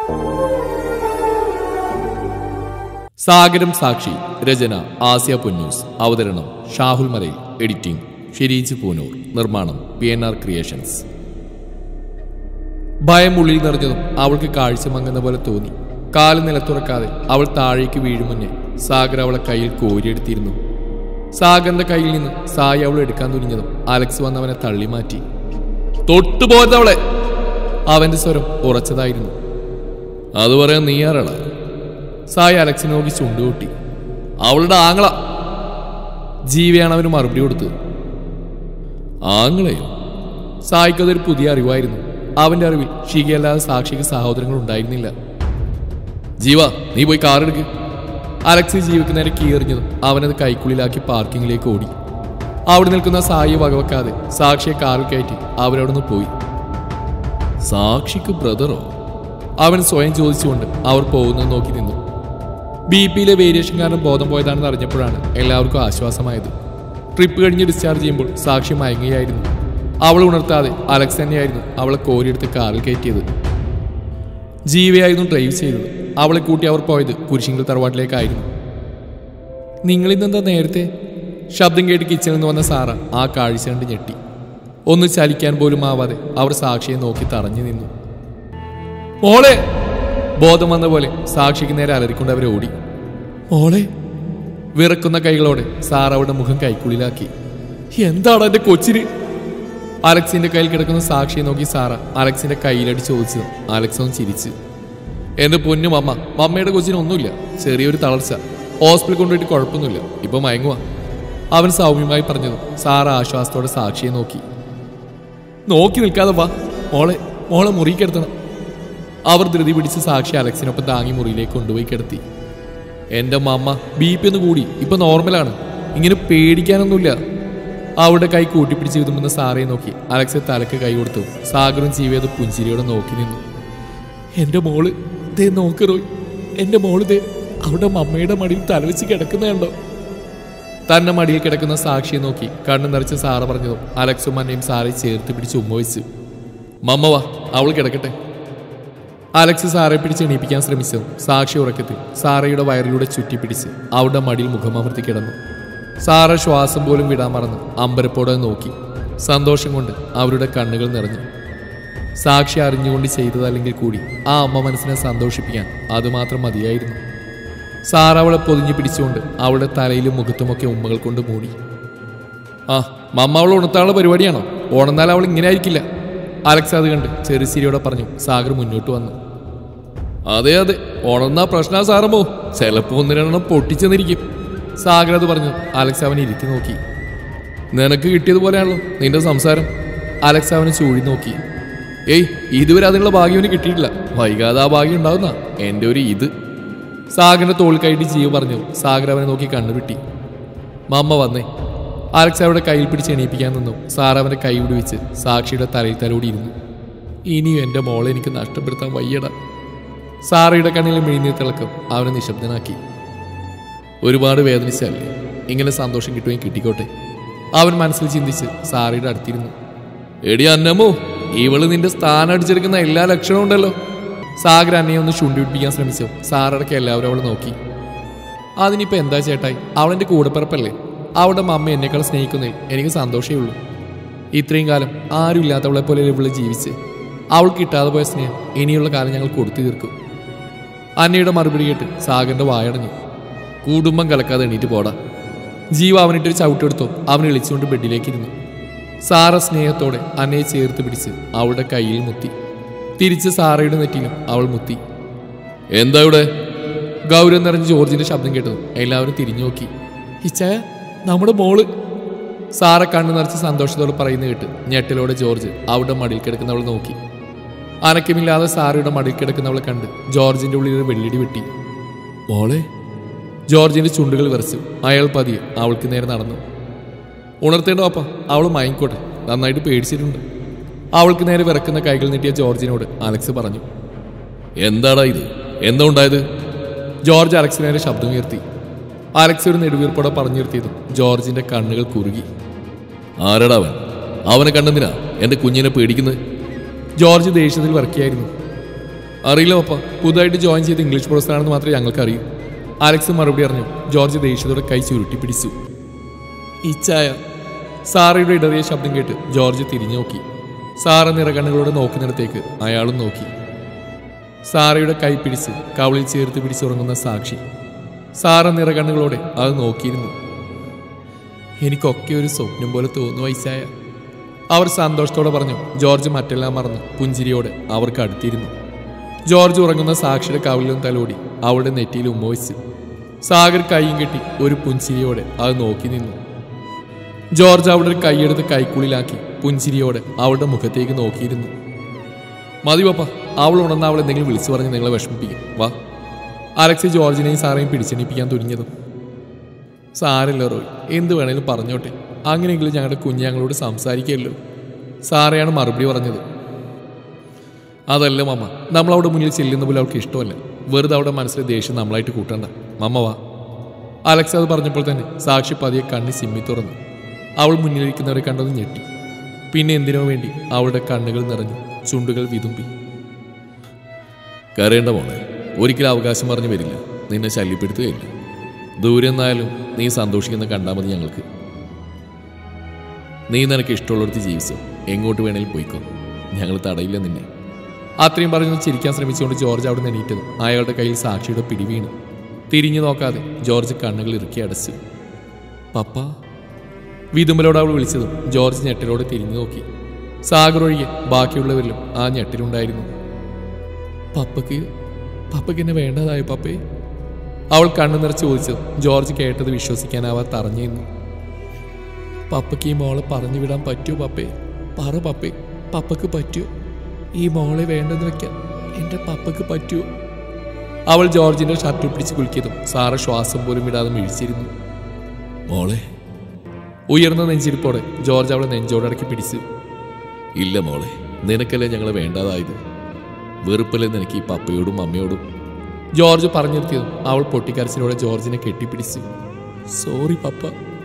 സാഗരം സാക്ഷി രചന ആസിയ പൊന്നൂസ് അവതരണം ഷാഹുൽ മലയിൽ എഡിറ്റിംഗ് ഷിരീജ് പൂനൂർ നിർമ്മാണം പി എൻ ആർ ക്രിയേഷൻസ് ഭയം ഉള്ളിൽ നിറഞ്ഞതും അവൾക്ക് കാഴ്ച മങ്ങുന്ന പോലെ തോന്നി കാല് നിലത്തുറക്കാതെ അവൾ താഴേക്ക് വീഴും മുന്നേ സാഗർ അവളെ കയ്യിൽ കോരിയെടുത്തിരുന്നു സാഗറിന്റെ കയ്യിൽ നിന്ന് സായി അവൾ എടുക്കാൻ തുനിഞ്ഞതും അലക്സ് വന്നവനെ തള്ളി മാറ്റി തൊട്ടുപോയത് അവളെ അവന്റെ സ്വരം ഉറച്ചതായിരുന്നു അത് പറയാൻ നീ ആരാടാ സായി അലക്സിനെ നോക്കി ചുണ്ടുകൂട്ടി അവളുടെ ആങ്ങള ജീവിയാണ് അവന് മറുപടി കൊടുത്തത് ആങ്ങളെയോ സായിക്ക് അതൊരു പുതിയ അറിവായിരുന്നു അവന്റെ അറിവിൽ ഷികയല്ലാതെ സാക്ഷിക്ക് സഹോദരങ്ങൾ ഉണ്ടായിരുന്നില്ല ജീവ നീ പോയി കാർ എടുക്ക് അലക്സ് ജീവക്ക് നേരെ കീറിഞ്ഞതും അവനത് കൈക്കുള്ളിലാക്കി പാർക്കിങ്ങിലേക്ക് ഓടി അവിടെ നിൽക്കുന്ന സായിയെ വകവെക്കാതെ സാക്ഷിയെ കാറിൽ കയറ്റി അവരവിടുന്ന് പോയി സാക്ഷിക്ക് ബ്രദറോ അവൻ സ്വയം ചോദിച്ചുകൊണ്ട് അവർ പോകുന്നത് നോക്കി നിന്നു ബി പിയിലെ വേരിയേഷൻ കാരണം ബോധം പോയതാണെന്ന് അറിഞ്ഞപ്പോഴാണ് എല്ലാവർക്കും ആശ്വാസമായത് ട്രിപ്പ് കഴിഞ്ഞ് ഡിസ്ചാർജ് ചെയ്യുമ്പോൾ സാക്ഷി മയങ്ങുകയായിരുന്നു അവൾ ഉണർത്താതെ അലക്സ് തന്നെയായിരുന്നു അവളെ കോരിയെടുത്ത് കാറിൽ കയറ്റിയത് ജീവയായിരുന്നു ഡ്രൈവ് ചെയ്തത് അവളെ കൂട്ടി അവർ പോയത് കുരിശിങ്കൽ തറവാട്ടിലേക്കായിരുന്നു നിങ്ങൾ ഇന്നെന്താ നേരത്തെ ശബ്ദം കേട്ട് കിച്ചണിൽ നിന്ന് വന്ന സാറ ആ കാഴ്ച കണ്ട് ഞെട്ടി ഒന്ന് ചലിക്കാൻ പോലും ആവാതെ അവർ സാക്ഷിയെ നോക്കി തറഞ്ഞു നിന്നു മോളെ ബോധം വന്ന പോലെ സാക്ഷിക്ക് നേരെ അലറിക്കൊണ്ട് അവരെ ഓടി മോളെ വിറക്കുന്ന കൈകളോടെ സാർ അവളുടെ മുഖം കൈക്കുള്ളിലാക്കി എന്താണ് എന്റെ കൊച്ചിന് അലക്സിന്റെ കയ്യിൽ കിടക്കുന്ന സാക്ഷിയെ നോക്കി സാറ അലക്സിന്റെ കയ്യിലടി ചോദിച്ചതും അലക്സ് ഒന്ന് ചിരിച്ചു എന്റെ പൊന്നു മമ്മ മമ്മയുടെ കൊച്ചിന് ഒന്നുമില്ല ചെറിയൊരു തളർച്ച ഹോസ്പിറ്റലിൽ കൊണ്ടുപോയിട്ട് കുഴപ്പമൊന്നുമില്ല ഇപ്പൊ മയങ്ങുക അവൻ സൗമ്യമായി പറഞ്ഞതും സാറ ആശ്വാസത്തോടെ സാക്ഷിയെ നോക്കി നോക്കി നിൽക്കാതെ വാ മോളെ മോളെ മുറി കിടത്തണം അവർ ധൃതി പിടിച്ച് സാക്ഷി അലക്സിനൊപ്പം താങ്ങി മുറിയിലേക്ക് കൊണ്ടുപോയി കിടത്തി എൻ്റെ മമ്മ ബി പി ഒന്ന് കൂടി ഇപ്പൊ നോർമലാണ് ഇങ്ങനെ പേടിക്കാനൊന്നുമില്ല അവളുടെ കൈ കൂട്ടിപ്പിടിച്ച് എഴുതുമെന്ന് സാറയെ നോക്കി അലക്സ് തലക്ക് കൈ കൊടുത്തു സാഗറും ജീവിയത് പുഞ്ചിരിയോടെ നോക്കി നിന്നു എൻ്റെ മോള് ദേ നോക്ക് റോയ് എൻ്റെ മോള് ദേ അവിടെ മമ്മയുടെ മടിയിൽ തലവെച്ച് കിടക്കുന്നുണ്ടോ തന്നെ മടിയിൽ കിടക്കുന്ന സാക്ഷിയെ നോക്കി കണ്ണു നിറച്ച് സാറ പറഞ്ഞതും അലക്സും മന്നയും സാറെ ചേർത്ത് പിടിച്ച് ഉമ്മ വെച്ചു മമ്മ വാ അവൾ കിടക്കട്ടെ അലക്സ് സാറെ പിടിച്ച് എണീപ്പിക്കാൻ ശ്രമിച്ചതും സാക്ഷി ഉറക്കത്തിൽ സാറയുടെ വയറിലൂടെ ചുറ്റിപ്പിടിച്ച് അവളുടെ മടിയിൽ മുഖമമർത്തി കിടന്നു സാറ ശ്വാസം പോലും വിടാൻ മറന്ന് അമ്പരപ്പോടെ നോക്കി സന്തോഷം കൊണ്ട് അവരുടെ കണ്ണുകൾ നിറഞ്ഞു സാക്ഷി അറിഞ്ഞുകൊണ്ട് ചെയ്തതല്ലെങ്കിൽ കൂടി ആ അമ്മ മനസ്സിനെ സന്തോഷിപ്പിക്കാൻ അതുമാത്രം മതിയായിരുന്നു സാർ അവളെ പൊതിഞ്ഞു പിടിച്ചുകൊണ്ട് അവളുടെ തലയിലും മുഖത്തുമൊക്കെ ഉമ്മകൾ കൊണ്ട് മൂടി ആ മമ്മ അവൾ ഉണർത്താനുള്ള പരിപാടിയാണോ ഉണർന്നാൽ അവൾ ഇങ്ങനെ ആയിരിക്കില്ല അലക്സ് അത് കണ്ട് ചെറുസിരിയോടെ പറഞ്ഞു സാഗർ മുന്നോട്ട് വന്നു അതെ അതെ ഉണർന്നാ പ്രശ്ന സാറമ്മോ ചിലപ്പോ ഒന്ന് രണ്ടെണ്ണം പൊട്ടിച്ചെന്നിരിക്കും സാഗർ അത് പറഞ്ഞു അലക്സ് അവനെ ഇരുത്തി നോക്കി നിനക്ക് കിട്ടിയതുപോലെയാണല്ലോ നിന്റെ സംസാരം അലക്സ് അവനെ ചൂഴി നോക്കി ഏയ് ഇതുവരെ അതിനുള്ള ഭാഗ്യം അവന് കിട്ടിയിട്ടില്ല വൈകാതെ ആ ഭാഗ്യം ഉണ്ടാവുന്ന എൻ്റെ ഒരു ഇത് സാഗറിന്റെ തോൾ കൈയിട്ട് ജീവ് പറഞ്ഞു സാഗർ അവനെ നോക്കി കണ്ണുരുട്ടി മമ്മ വന്നേ അലക്സ് അവരുടെ കയ്യിൽ പിടിച്ച് എണീപ്പിക്കാൻ നിന്നു സാർ അവന്റെ കൈ വിടുവിച്ച് സാക്ഷിയുടെ തലയിൽ തലോടി ഇരുന്നു ഇനിയും എൻ്റെ മോളെ എനിക്ക് നഷ്ടപ്പെടുത്താൻ വയ്യടാ സാറയുടെ കണ്ണിലെ മിഴിനീർ തിളക്കം അവനെ നിശബ്ദനാക്കി ഒരുപാട് വേദനിച്ചല്ലേ ഇങ്ങനെ സന്തോഷം കിട്ടുകയും കിട്ടിക്കോട്ടെ അവൻ മനസ്സിൽ ചിന്തിച്ച് സാറയുടെ അടുത്തിരുന്നു എടി അന്നമ്മോ ഇവള് നിന്റെ സ്ഥാനം അടിച്ചെടുക്കുന്ന എല്ലാ ലക്ഷണവും ഉണ്ടല്ലോ സാഗർ അന്നയെ ഒന്ന് ചുണ്ടി പിടിപ്പിക്കാൻ ശ്രമിച്ചു സാറടക്കം എല്ലാവരും അവളെ നോക്കി അതിനിപ്പോ എന്താ ചേട്ടായി അവളെന്റെ കൂടെപ്പിറപ്പല്ലേ അവളുടെ മമ്മ എന്നെക്കാൾ സ്നേഹിക്കുന്നതിൽ എനിക്ക് സന്തോഷമേ ഉള്ളൂ ഇത്രയും കാലം ആരും ഇല്ലാത്തവളെ പോലെ ഇവള് ജീവിച്ച് അവൾ കിട്ടാതെ പോയ സ്നേഹം ഇനിയുള്ള കാലം ഞങ്ങൾ കൊടുത്തു തീർക്കും അന്നയുടെ മറുപടി കേട്ട് സാഗറിന്റെ വായടഞ്ഞു കുടുംബം കലക്കാതെ എണീറ്റ് പോടാ ജീവ അവനിട്ടൊരു ചവിട്ടെടുത്തോ അവൻ ഇളിച്ചുകൊണ്ട് ബെഡിലേക്ക് ഇരുന്നു സാറ സ്നേഹത്തോടെ അന്നയെ ചേർത്ത് പിടിച്ച് അവളുടെ കയ്യിൽ മുത്തി തിരിച്ച് സാറയുടെ നെറ്റിയിലും അവൾ മുത്തി എന്താ ഇവിടെ ഗൗരവം നിറഞ്ഞ് ജോർജിന്റെ ശബ്ദം കേട്ടതും എല്ലാവരും തിരിഞ്ഞു നോക്കി ഇച്ചായ നമ്മുടെ മോള് സാറ കണ്ണു നിറച്ച് സന്തോഷത്തോടെ പറയുന്ന കേട്ട് ഞെട്ടലോടെ ജോർജ് അവളുടെ മടിയിൽ കിടക്കുന്നവൾ നോക്കി അനക്കമില്ലാതെ സാറയുടെ മടിയിൽ കിടക്കുന്നവളെ കണ്ട് ജോർജിന്റെ ഉള്ളിൽ ഒരു വെള്ളിടി വെട്ടി മോളെ ജോർജിന്റെ ചുണ്ടുകൾ വിറച്ചു അയാൾ പതിയെ അവൾക്ക് നേരെ നടന്നു ഉണർത്തേണ്ട പാപ്പ അവൾ മയങ്ങിക്കോട്ടെ നന്നായിട്ട് പേടിച്ചിട്ടുണ്ട് അവൾക്ക് നേരെ വിറക്കുന്ന കൈകൾ നീട്ടിയ ജോർജിനോട് അലക്സ് പറഞ്ഞു എന്താടാ ഇത് എന്താ ഉണ്ടായത് ജോർജ് അലക്സിന് നേരെ ശബ്ദം ഉയർത്തി അലക്സ് ഒരു നെടുവീർപ്പോടെ പറഞ്ഞു നിർത്തിയതും ജോർജിന്റെ കണ്ണുകൾ കുറുകി ആരടാ അവൻ അവനെ കണ്ടെന്തിനാ എന്റെ കുഞ്ഞിനെ പേടിക്കുന്നത് ജോർജ് ദേഷ്യത്തിൽ വർക്കിയായിരുന്നു അറിയില്ല പപ്പ പുതുതായിട്ട് ജോയിൻ ചെയ്ത് ഇംഗ്ലീഷ് പ്രൊഫസറാണെന്ന് മാത്രമേ ഞങ്ങൾക്ക് അറിയൂ അലക്സ് മറുപടി അറിഞ്ഞു ജോർജ് ദേഷ്യത്തോടെ കൈ ചുരുട്ടി പിടിച്ചു ഇച്ചായ സാറയുടെ ഇടറിയ ശബ്ദം കേട്ട് ജോർജ് തിരിഞ്ഞു നോക്കി സാറ നിറകണ്ണുകളോടെ നോക്കുന്നിടത്തേക്ക് അയാളും നോക്കി സാറയുടെ കൈ പിടിച്ച് കവളിൽ ചേർത്ത് പിടിച്ചുറങ്ങുന്ന സാക്ഷി സാറ നിറകണ്ണുകളോടെ അത് നോക്കിയിരുന്നു എനിക്കൊക്കെ ഒരു സ്വപ്നം പോലെ തോന്നുന്നു വയസ്സായ അവർ സന്തോഷത്തോടെ പറഞ്ഞു ജോർജ് മറ്റെല്ലാം മറന്ന് പുഞ്ചിരിയോടെ അവർക്ക് അടുത്തിരുന്നു ജോർജ് ഉറങ്ങുന്ന സാക്ഷിയുടെ കവിളിലും തലോടി അവളുടെ നെറ്റിയിൽ ഉമ്മവച്ച് സാഗർ കൈയും കെട്ടി ഒരു പുഞ്ചിരിയോടെ അത് നോക്കി നിന്നു ജോർജ് അവളുടെ കൈയെടുത്ത് കൈക്കുള്ളിലാക്കി പുഞ്ചിരിയോടെ അവളുടെ മുഖത്തേക്ക് നോക്കിയിരുന്നു മതി പപ്പ അവൾ ഉണർന്ന് അവൾ എന്തെങ്കിലും വിളിച്ചു പറഞ്ഞ് നിങ്ങളെ വിഷമിപ്പിക്കും വാ അലക്സ് ജോർജിനെയും സാറേയും പിടിച്ചെണിപ്പിക്കാൻ തുനിഞ്ഞതും സാരല്ല റോയ് എന്ത് വേണേലും പറഞ്ഞോട്ടെ അങ്ങനെയെങ്കിലും ഞങ്ങളുടെ കുഞ്ഞ് ഞങ്ങളോട് സംസാരിക്കല്ലോ സാറയാണ് മറുപടി പറഞ്ഞത് അതല്ല മമ്മ നമ്മളവിടെ മുന്നിൽ ചെല്ലുന്ന പോലെ അവൾക്ക് ഇഷ്ടമല്ല വെറുതെ അവിടെ മനസ്സിലെ ദേഷ്യം നമ്മളായിട്ട് കൂട്ടണ്ട മമ്മ വാ അലക്സ് അത് പറഞ്ഞപ്പോൾ തന്നെ സാക്ഷി പതിയെ കണ്ണി സിമ്മി തുറന്നു അവൾ മുന്നിലിരിക്കുന്നവരെ കണ്ടത് ഞെട്ടി പിന്നെ എന്തിനോ വേണ്ടി അവളുടെ കണ്ണുകൾ നിറഞ്ഞു ചുണ്ടുകൾ വിതുമ്പി കരയേണ്ട മോളെ ഒരിക്കലും അവകാശം പറഞ്ഞു വരില്ല നിന്നെ ശല്യപ്പെടുത്തുകയില്ല ദൂരെ നിന്നായാലും നീ സന്തോഷിക്കുന്ന കണ്ടാൽ മതി ഞങ്ങൾക്ക് നീ നിനക്ക് ഇഷ്ടമുള്ളിടത്ത് ജീവിച്ചു എങ്ങോട്ട് വേണേലും പോയിക്കോ ഞങ്ങൾ തടയില്ല നിന്നെ അത്രയും പറഞ്ഞു ചിരിക്കാൻ ശ്രമിച്ചുകൊണ്ട് ജോർജ് അവിടെ നിന്ന് എണീറ്റതും അയാളുടെ കയ്യിൽ സാക്ഷിയുടെ പിടി വീണു തിരിഞ്ഞു നോക്കാതെ ജോർജ് കണ്ണുകൾ ഇറുക്കി അടച്ചു പപ്പ വിതുമ്പലോട് അവൾ വിളിച്ചതും ജോർജ് ഞെട്ടലോടെ തിരിഞ്ഞു നോക്കി സാഗർ ഒഴികെ ബാക്കിയുള്ളവരിലും ആ ഞെട്ടിലുണ്ടായിരുന്നു പപ്പയ്ക്ക് പപ്പയ്ക്ക് എന്നെ വേണ്ടതായോ പപ്പേ അവൾ കണ്ണു നിറച്ച് ചോദിച്ചു ജോർജ് കേട്ടത് വിശ്വസിക്കാനാവാത്ത അറിഞ്ഞിരുന്നു പപ്പയ്ക്ക് ഈ മോളെ പറഞ്ഞു വിടാൻ പറ്റുമോ പപ്പേ പറ പപ്പേ പപ്പയ്ക്ക് പറ്റുമോ ഈ മോളെ വേണ്ടെന്ന് വെക്കാൻ എൻ്റെ പപ്പയ്ക്ക് പറ്റുമോ അവൾ ജോർജിന്റെ ഷർട്ട് പിടിച്ച് കുളിക്കിയതും സാറ ശ്വാസം പോലും വിടാതെ മിഴിച്ചിരുന്നു മോളെ ഉയർന്ന നെഞ്ചിരിപ്പോടെ ജോർജ് അവളെ നെഞ്ചോടടക്കി പിടിച്ചു ഇല്ല മോളെ നിനക്കല്ലേ ഞങ്ങളെ വേണ്ടാതായത് വെറുപ്പല്ലേ നിനക്ക് ഈ പപ്പയോടും അമ്മയോടും ജോർജ് പറഞ്ഞു നിർത്തിയതും അവൾ പൊട്ടിക്കരച്ചിലോടെ ജോർജിനെ കെട്ടിപ്പിടിച്ചു സോറി പപ്പ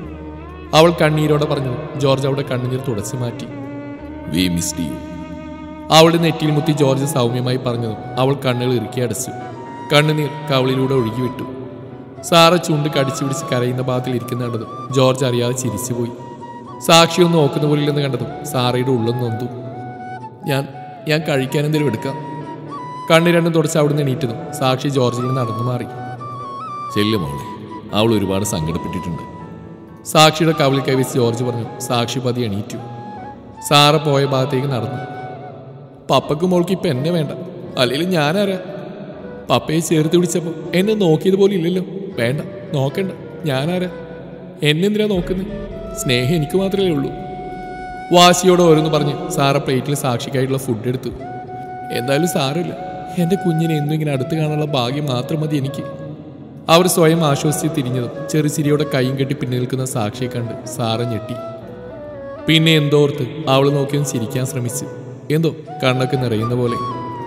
അവൾ കണ്ണീരോടെ പറഞ്ഞു ജോർജ് അവളുടെ കണ്ണുനീർ തുടച്ചു മാറ്റി വി മിസ്ഡ് യു അവളുടെ നെറ്റിയിൽ മുത്തി ജോർജ് സൗമ്യമായി പറഞ്ഞതും അവൾ കണ്ണുകൾ ഇറുക്കി അടച്ചു കണ്ണുനീർ കവളിലൂടെ ഒഴുകിവിട്ടു സാറ ചുണ്ട് കടിച്ചു പിടിച്ച് കരയുന്ന ഭാഗത്തിൽ ഇരിക്കുന്ന കണ്ടതും ജോർജ് അറിയാതെ ചിരിച്ചുപോയി സാക്ഷിയൊന്നും നോക്കുന്ന പോലില്ലെന്ന് കണ്ടതും സാറയുടെ ഉള്ളം നൊന്തു ഞാൻ ഞാൻ കഴിക്കാൻ എന്തെങ്കിലും എടുക്കാം കണ്ണു രണ്ടും തുടച്ച് അവിടുന്ന് എണീറ്റതും സാക്ഷി ജോർജിൽ നിന്ന് നടന്നു മാറി ചെല്ലു മോളെ അവൾ ഒരുപാട് സങ്കടപ്പെട്ടിട്ടുണ്ട് സാക്ഷിയുടെ കവിളിൽ കൈവച്ച് ജോർജ് പറഞ്ഞു സാക്ഷി പതി എണീറ്റു സാറ പോയ ഭാഗത്തേക്ക് നടന്നു പപ്പക്ക് മോൾക്ക് ഇപ്പം എന്നെ വേണ്ട അല്ലെങ്കിൽ ഞാനാരാ പപ്പയെ ചേർത്ത് പിടിച്ചപ്പോൾ എന്നെ നോക്കിയത് പോലും ഇല്ലല്ലോ വേണ്ട നോക്കണ്ട ഞാനാരാ എന്നെന്തിനാ നോക്കുന്നത് സ്നേഹം എനിക്ക് മാത്രമേ ഉള്ളൂ വാശിയോടെ ഓരോന്ന് പറഞ്ഞ് സാറ പ്ലേറ്റിൽ സാക്ഷിക്കായിട്ടുള്ള ഫുഡ് എടുത്തു എന്തായാലും സാരമില്ല എൻ്റെ കുഞ്ഞിനെ എന്നും ഇങ്ങനെ അടുത്ത് കാണാനുള്ള ഭാഗ്യം മാത്രം മതി എനിക്ക് അവർ സ്വയം ആശ്വസിച്ച് തിരിഞ്ഞതും ചെറുചിരിയോടെ കൈയും കെട്ടി പിന്നിൽ നിൽക്കുന്ന സാക്ഷിയെ കണ്ട് സാറ ഞെട്ടി പിന്നെ എന്തോർത്ത് അവൾ നോക്കിയൊന്ന് ചിരിക്കാൻ ശ്രമിച്ചു എന്തോ കണ്ണൊക്കെ നിറയുന്ന പോലെ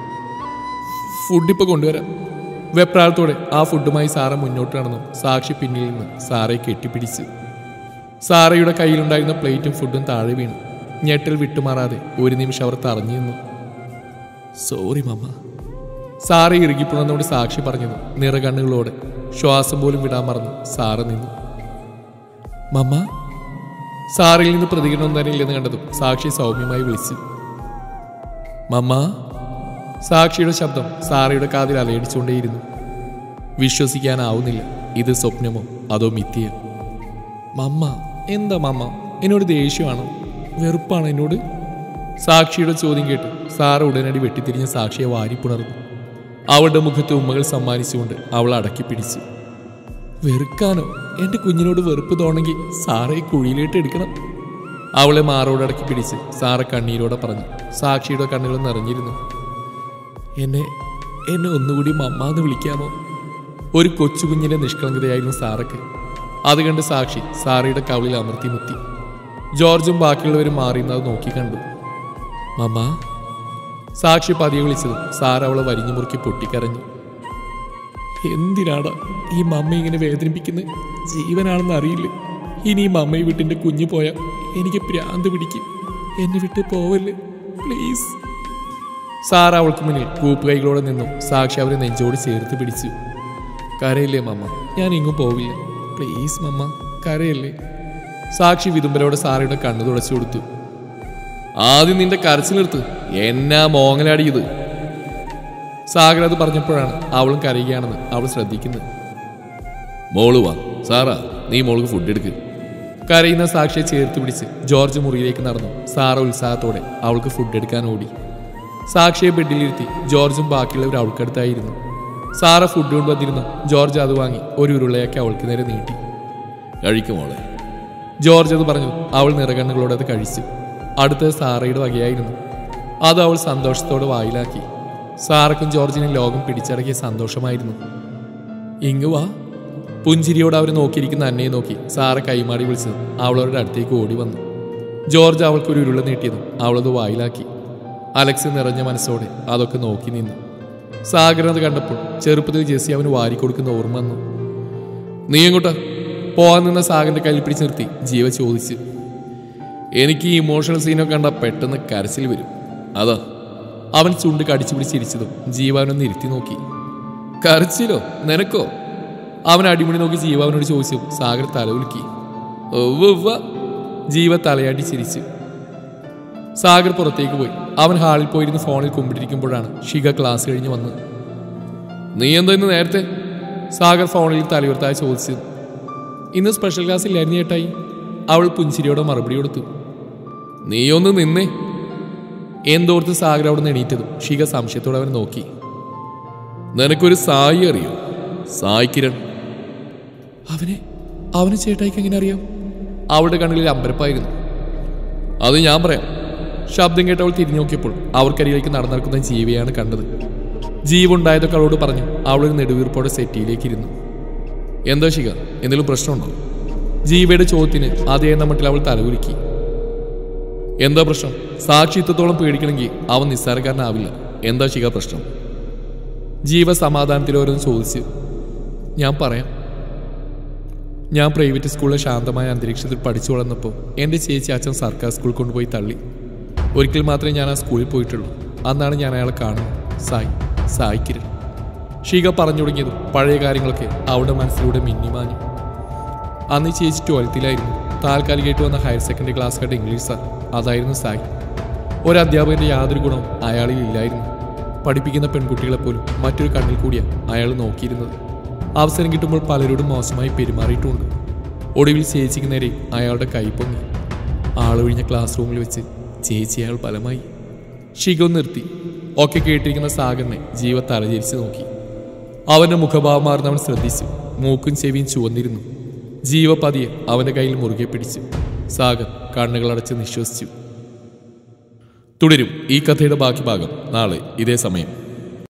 ഫുഡ് ഇപ്പൊ കൊണ്ടുവരാം വെപ്രാളത്തോടെ ആ ഫുഡുമായി സാറ മുന്നോട്ട് നടന്നു സാക്ഷി പിന്നിൽ നിന്ന് സാറയെ കെട്ടിപ്പിടിച്ചു സാറയുടെ കയ്യിലുണ്ടായിരുന്ന പ്ലേറ്റും ഫുഡും താഴെ വീണു ഞെട്ടൽ വിട്ടുമാറാതെ ഒരു നിമിഷം അവർ തറഞ്ഞു നിന്നു സോറി മമ്മ സാറ ഇറുകിപ്പുണർന്നോട് സാക്ഷി പറഞ്ഞത് നിറകണ്ണുകളോടെ ശ്വാസം പോലും വിടാൻ മറന്നു സാറ നിന്നു മമ്മ സാറിൽ നിന്ന് പ്രതികരണം തന്നെ ഇല്ലെന്ന് കണ്ടതും സാക്ഷി സൗമ്യമായി വിളിച്ചു മമ്മ സാക്ഷിയുടെ ശബ്ദം സാറയുടെ കാതിൽ അലയടിച്ചുകൊണ്ടേയിരുന്നു വിശ്വസിക്കാനാവുന്നില്ല ഇത് സ്വപ്നമോ അതോ മിഥ്യയോ മമ്മ എന്താ മമ്മ എന്നോട് ദേഷ്യമാണോ വെറുപ്പാണോ എന്നോട് സാക്ഷിയുടെ ചോദ്യം കേട്ട് സാറ ഉടനടി വെട്ടിത്തിരിഞ്ഞ സാക്ഷിയെ വാരിപ്പുണർന്നു അവളുടെ മുഖത്ത് ഉമ്മകൾ സമ്മാനിച്ചുകൊണ്ട് അവൾ അടക്കി പിടിച്ചു വെറുക്കാനോ എൻ്റെ കുഞ്ഞിനോട് വെറുപ്പ് തോന്നെങ്കിൽ സാറെ കുഴിയിലേട്ട് എടുക്കണം അവളെ മാറോടടക്കി പിടിച്ച് സാറ കണ്ണീരോടെ പറഞ്ഞു സാക്ഷിയുടെ കണ്ണുകൾ നിറഞ്ഞിരുന്നു എന്നെ എന്നെ ഒന്നുകൂടി മമ്മാന്ന് വിളിക്കാമോ ഒരു കൊച്ചുകുഞ്ഞിന്റെ നിഷ്കളങ്കതയായിരുന്നു സാറക്ക് അത് കണ്ട് സാക്ഷി സാറയുടെ കവിളിൽ അമർത്തി മുത്തി ജോർജും ബാക്കിയുള്ളവരും മാറിയുന്നത് നോക്കി കണ്ടു മമ്മ സാക്ഷി പതിയെ വിളിച്ചതും സാർ അവളെ വരിഞ്ഞു മുറുക്കി പൊട്ടിക്കരഞ്ഞു എന്തിനാടാ ഈ മമ്മ ഇങ്ങനെ വേദനിപ്പിക്കുന്നത് ജീവനാണെന്ന് അറിയില്ല ഇനി ഈ മമ്മയെ വിട്ടിന്റെ കുഞ്ഞു പോയാൽ എനിക്ക് പ്രാന്ത് പിടിക്കും എന്നെ വിട്ട് പോവല്ലേ പ്ലീസ് സാറ അവൾക്ക് മുന്നിൽ കൂപ്പുകൈകളോടെ നിന്നും സാക്ഷി അവരെ നെഞ്ചോട് ചേർത്ത് പിടിച്ചു കരയില്ലേ മമ്മ ഞാൻ ഇങ്ങും പോവില്ല പ്ലീസ് മമ്മ കരയല്ലേ സാക്ഷി വിതുമ്പലോടെ സാറയുടെ കണ്ണു തുടച്ചു കൊടുത്തു ആദ്യം നിന്റെ കരച്ചിലെടുത്ത് എന്നാ മോങ്ങലാടിയത് സാഗർ അത് പറഞ്ഞപ്പോഴാണ് അവളും കരയുകയാണെന്ന് അവൾ ശ്രദ്ധിക്കുന്നത് മോള് വാ സാറാ നീ മോൾക്ക് ഫുഡ് എടുക്ക് കരയുന്ന സാക്ഷിയെ ചേർത്ത് പിടിച്ച് ജോർജ് മുറിയിലേക്ക് നടന്നു സാറ ഉത്സാഹത്തോടെ അവൾക്ക് ഫുഡ് എടുക്കാൻ ഓടി സാക്ഷിയെ ബെഡിലിരുത്തി ജോർജും ബാക്കിയുള്ളവർ അവൾക്കടുത്തായിരുന്നു സാറ ഫുഡ് കൊണ്ടുവന്നിരുന്നു ജോർജ് അത് വാങ്ങി ഒരു ഉരുളയാക്കി അവൾക്ക് നേരെ നീട്ടി കഴിക്കും മോളെ ജോർജ് അത് പറഞ്ഞു അവൾ നിറകണ്ണുകളോടെ അത് കഴിച്ചു അടുത്തത് സാറയുടെ വകയായിരുന്നു അത് അവൾ സന്തോഷത്തോടെ വായിലാക്കി സാറക്കും ജോർജിനും ലോകം പിടിച്ചടക്കിയ സന്തോഷമായിരുന്നു ഇങ്ങ് വാ പുഞ്ചിരിയോട് അവർ നോക്കിയിരിക്കുന്ന അന്നയെ നോക്കി സാറ കൈമാടി വിളിച്ചത് അവളവരുടെ അടുത്തേക്ക് ഓടി വന്നു ജോർജ് അവൾക്ക് ഒരു ഉരുള നീട്ടിയതും അവളത് വായിലാക്കി അലക്സ് നിറഞ്ഞ മനസ്സോടെ അതൊക്കെ നോക്കി നിന്നു സാഗരൻ അത് കണ്ടപ്പോൾ ചെറുപ്പത്തിൽ ജെസ്സി അവന് വാരിക്കൊടുക്കുന്ന ഓർമ്മ വന്നു നീ എങ്ങോട്ടാ പോകാൻ നിന്ന സാഗറിന്റെ കയ്യിൽ പിടിച്ച് നിർത്തി ജീവ ചോദിച്ചു എനിക്ക് ഈ ഇമോഷണൽ സീനൊക്കെ കണ്ട പെട്ടെന്ന് കരച്ചിൽ വരും അതാ അവൻ ചുണ്ട് കടിച്ചു പിടിച്ചിരിച്ചതും ജീവാനൊന്ന് ഇരുത്തി നോക്കി കരച്ചിലോ നിനക്കോ അവൻ അടിമുടി നോക്കി ജീവ അവനോട് ചോദിച്ചു സാഗർ തല ഉലുക്കി ഉവ്വ് ജീവ തലയാട്ടി ചിരിച്ചു സാഗർ പുറത്തേക്ക് പോയി അവൻ ഹാളിൽ പോയിരുന്ന് ഫോണിൽ കുമ്പിട്ടിരിക്കുമ്പോഴാണ് ഷിക ക്ലാസ് കഴിഞ്ഞ് വന്നത് നീ എന്താ ഇന്ന് നേരത്തെ സാഗർ ഫോണിൽ തലയുർത്തായി ചോദിച്ചു ഇന്ന് സ്പെഷ്യൽ ക്ലാസ് ഇല്ലായിരുന്നു ചേട്ടായി അവൾ പുഞ്ചിരിയോടെ മറുപടി കൊടുത്തു നീയൊന്ന് നിന്നേ എന്തോർത്ത് സാഗർ അവിടെ നിന്ന് എണീറ്റതും ഷിക സംശയത്തോടെ അവൻ നോക്കി നിനക്കൊരു സായി അറിയോ സായി കിരൺ അവനെ അവന് ചേട്ടായിക്ക് എങ്ങനെ അറിയാം അവളുടെ കണ്ണിൽ അമ്പരപ്പായിരുന്നു അത് ഞാൻ പറയാം ശബ്ദം കേട്ട് അവൾ തിരിഞ്ഞു നോക്കിയപ്പോൾ അവർക്കരികിലേക്ക് നടന്നിറക്കുന്ന ജീവിയാണ് കണ്ടത് ജീവുണ്ടായതൊക്കെ അവളോട് പറഞ്ഞു അവളൊരു നെടുവീർപ്പോടെ സെറ്റിയിലേക്ക് ഇരുന്നു എന്താ ശിക എന്തെങ്കിലും പ്രശ്നമുണ്ടോ ജീവയുടെ ചോദ്യത്തിന് അതേ മട്ടിൽ അവൾ തലകുലുക്കി എന്താ പ്രശ്നം സാക്ഷി ഇത്രത്തോളം പേടിക്കണമെങ്കിൽ അവൻ നിസ്സാരക്കാരനാവില്ല എന്താ ശിക പ്രശ്നം ജീവ സമാധാനത്തിലോരോന്ന് ചോദിച്ച് ഞാൻ പറയാം ഞാൻ പ്രൈവറ്റ് സ്കൂളിലെ ശാന്തമായ അന്തരീക്ഷത്തിൽ പഠിച്ചു വളർന്നപ്പോൾ എൻ്റെ ചേച്ചി അച്ഛൻ സർക്കാർ സ്കൂളിൽ കൊണ്ടുപോയി തള്ളി ഒരിക്കൽ മാത്രമേ ഞാൻ ആ സ്കൂളിൽ പോയിട്ടുള്ളൂ അന്നാണ് ഞാൻ അയാളെ കാണുന്നത് സായി സായി കിരൺ ഷീക പറഞ്ഞു തുടങ്ങിയതും പഴയ കാര്യങ്ങളൊക്കെ അവളുടെ മനസ്സിലൂടെ മിന്നിമാഞ്ഞു അന്ന് ഈ ചേച്ചി ട്വൽത്തിലായിരുന്നു താൽക്കാലികമായിട്ട് വന്ന ഹയർ സെക്കൻഡറി ക്ലാസ് കണ്ട ഇംഗ്ലീഷ് സാർ അതായിരുന്നു സായി ഒരു അധ്യാപകന്റെ യാതൊരു ഗുണവും അയാളിൽ ഇല്ലായിരുന്നു പഠിപ്പിക്കുന്ന പെൺകുട്ടികളെ പോലും മറ്റൊരു കണ്ണിൽ കൂടിയാണ് അയാൾ നോക്കിയിരുന്നത് അവസരം കിട്ടുമ്പോൾ പലരോടും മോശമായി പെരുമാറിയിട്ടുമുണ്ട് ഒടുവിൽ ചേച്ചിക്ക് നേരെ അയാളുടെ കൈ പൊങ്ങി ആളൊഴിഞ്ഞ ക്ലാസ് റൂമിൽ വെച്ച് ചേച്ചി അയാൾ ഫലമായി ഷിഗം നിർത്തി ഒക്കെ കേട്ടിരിക്കുന്ന സാഗറിനെ ജീവ തലചരിച്ച് നോക്കി അവന്റെ മുഖഭാവം മാറുന്നവൻ ശ്രദ്ധിച്ചു മൂക്കും ചെവിയും ചുവന്നിരുന്നു ജീവ പതിയെ അവന്റെ കയ്യിൽ മുറുകെ പിടിച്ചു സാഗർ കണ്ണുകളടച്ച് നിശ്വസിച്ചു തുടരും ഈ കഥയുടെ ബാക്കി ഭാഗം നാളെ ഇതേ സമയം